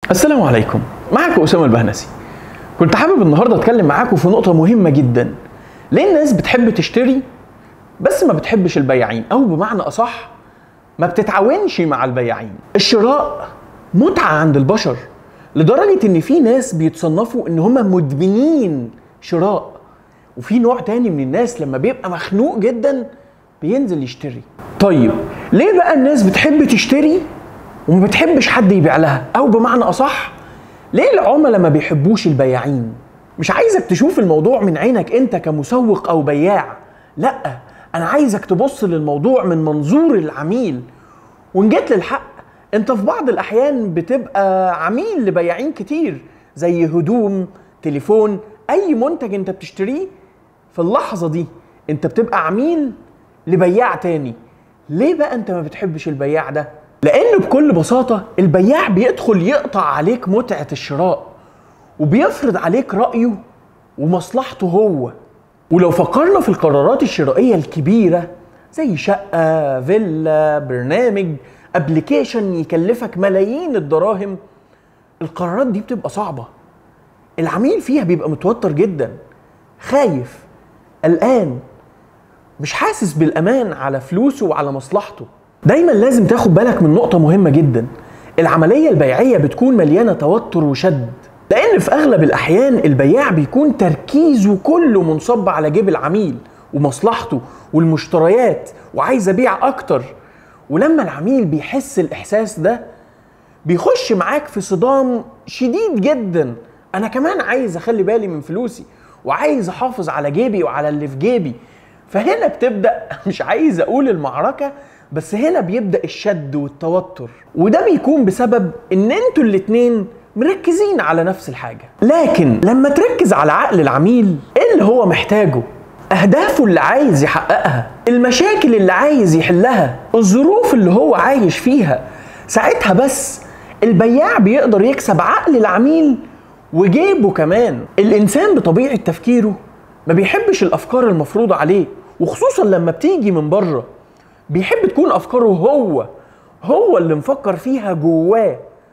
السلام عليكم معكم اسامه البهنسي كنت حابب النهارده اتكلم معاكم في نقطه مهمه جدا ليه الناس بتحب تشتري بس ما بتحبش البياعين او بمعنى اصح ما بتتعاونش مع البياعين الشراء متعه عند البشر لدرجه ان في ناس بيتصنفوا ان هم مدمنين شراء وفي نوع تاني من الناس لما بيبقى مخنوق جدا بينزل يشتري طيب ليه بقى الناس بتحب تشتري وما بتحبش حد يبيع لها او بمعنى اصح ليه العملاء ما بيحبوش البياعين مش عايزك تشوف الموضوع من عينك انت كمسوق او بياع لا انا عايزك تبص للموضوع من منظور العميل وان جيت للحق انت في بعض الاحيان بتبقى عميل لبياعين كتير زي هدوم تليفون اي منتج انت بتشتريه في اللحظه دي انت بتبقى عميل لبياع تاني ليه بقى انت ما بتحبش البياع ده لانه بكل بساطه البياع بيدخل يقطع عليك متعه الشراء وبيفرض عليك رايه ومصلحته هو ولو فكرنا في القرارات الشرائيه الكبيره زي شقه فيلا برنامج ابلكيشن يكلفك ملايين الدراهم القرارات دي بتبقى صعبه العميل فيها بيبقى متوتر جدا خايف قلقان مش حاسس بالامان على فلوسه وعلى مصلحته دايما لازم تاخد بالك من نقطة مهمة جدا العملية البيعية بتكون مليانة توتر وشد لأن في أغلب الأحيان البياع بيكون تركيزه كله منصب على جيب العميل ومصلحته والمشتريات وعايز أبيع أكتر ولما العميل بيحس الإحساس ده بيخش معاك في صدام شديد جدا أنا كمان عايز أخلي بالي من فلوسي وعايز أحافظ على جيبي وعلى اللي في جيبي فهنا بتبدأ مش عايز أقول المعركة بس هنا بيبدا الشد والتوتر وده بيكون بسبب ان انتوا الاتنين مركزين على نفس الحاجه لكن لما تركز على عقل العميل ايه اللي هو محتاجه اهدافه اللي عايز يحققها المشاكل اللي عايز يحلها الظروف اللي هو عايش فيها ساعتها بس البياع بيقدر يكسب عقل العميل وجيبه كمان الانسان بطبيعه تفكيره ما بيحبش الافكار المفروضه عليه وخصوصا لما بتيجي من بره بيحب تكون افكاره هو هو اللي مفكر فيها جواه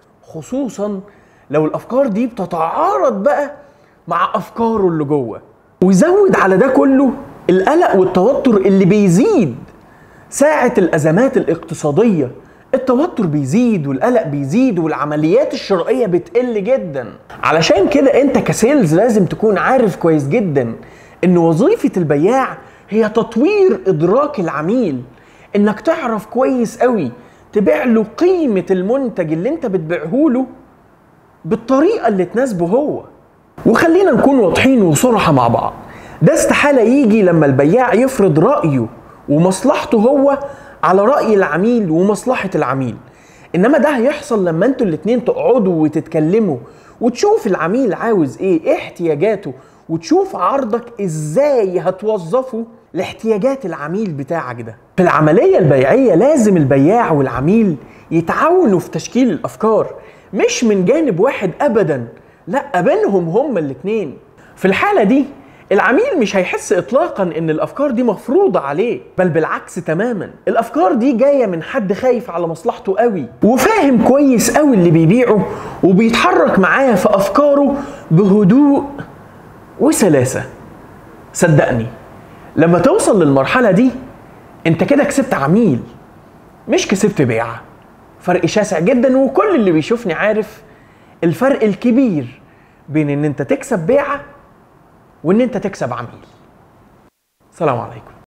خصوصا لو الافكار دي بتتعارض بقى مع افكاره اللي جوه ويزود على ده كله القلق والتوتر اللي بيزيد ساعة الأزمات الاقتصادية التوتر بيزيد والقلق بيزيد والعمليات الشرائية بتقل جدا علشان كده انت كسيلز لازم تكون عارف كويس جدا ان وظيفة البياع هي تطوير إدراك العميل انك تعرف كويس قوي تبيع له قيمة المنتج اللي انت بتبيعه له بالطريقة اللي تناسبه هو وخلينا نكون واضحين وصراحة مع بعض ده استحالة يجي لما البياع يفرض رأيه ومصلحته هو على رأي العميل ومصلحة العميل انما ده هيحصل لما انتوا الاتنين تقعدوا وتتكلموا وتشوف العميل عاوز ايه ايه احتياجاته وتشوف عرضك ازاي هتوظفه لاحتياجات العميل بتاعك ده في العملية البيعية لازم البياع والعميل يتعاونوا في تشكيل الأفكار مش من جانب واحد أبدا لا بينهم هما الاتنين في الحالة دي العميل مش هيحس اطلاقا ان الافكار دي مفروضه عليه بل بالعكس تماما الافكار دي جايه من حد خايف على مصلحته قوي وفاهم كويس قوي اللي بيبيعه وبيتحرك معاه في افكاره بهدوء وسلاسه صدقني لما توصل للمرحله دي انت كده كسبت عميل مش كسبت بيعه فرق شاسع جدا وكل اللي بيشوفني عارف الفرق الكبير بين ان انت تكسب بيعه وان انت تكسب عميل سلام عليكم